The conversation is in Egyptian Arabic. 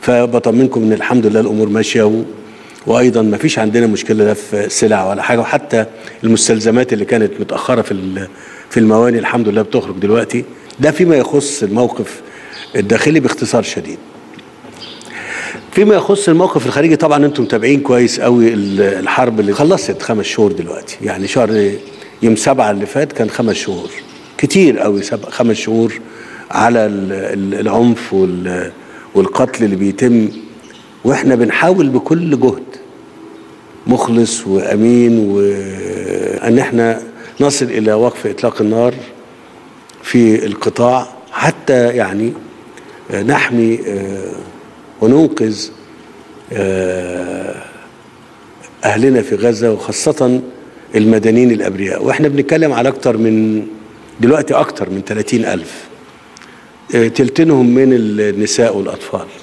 فبطمنكم ان الحمد لله الامور ماشيه و... وايضا ما فيش عندنا مشكله لا في سلع ولا حاجه وحتى المستلزمات اللي كانت متاخره في ال- في المواني الحمد لله بتخرج دلوقتي ده فيما يخص الموقف الداخلي باختصار شديد فيما يخص الموقف الخارجي طبعا انتم متابعين كويس قوي ال- الحرب اللي خلصت خمس شهور دلوقتي يعني شهر يوم سبعة اللي فات كان خمس شهور كتير قوي سبع خمس شهور على ال- ال- العنف وال- والقتل اللي بيتم واحنا بنحاول بكل جهد مخلص وامين وان احنا نصل الى وقف اطلاق النار في القطاع حتى يعني آه، نحمي آه، وننقذ آه، أهلنا في غزة وخاصة المدنيين الأبرياء وإحنا بنتكلم على أكتر من دلوقتي أكتر من 30 ألف آه، تلتينهم من النساء والأطفال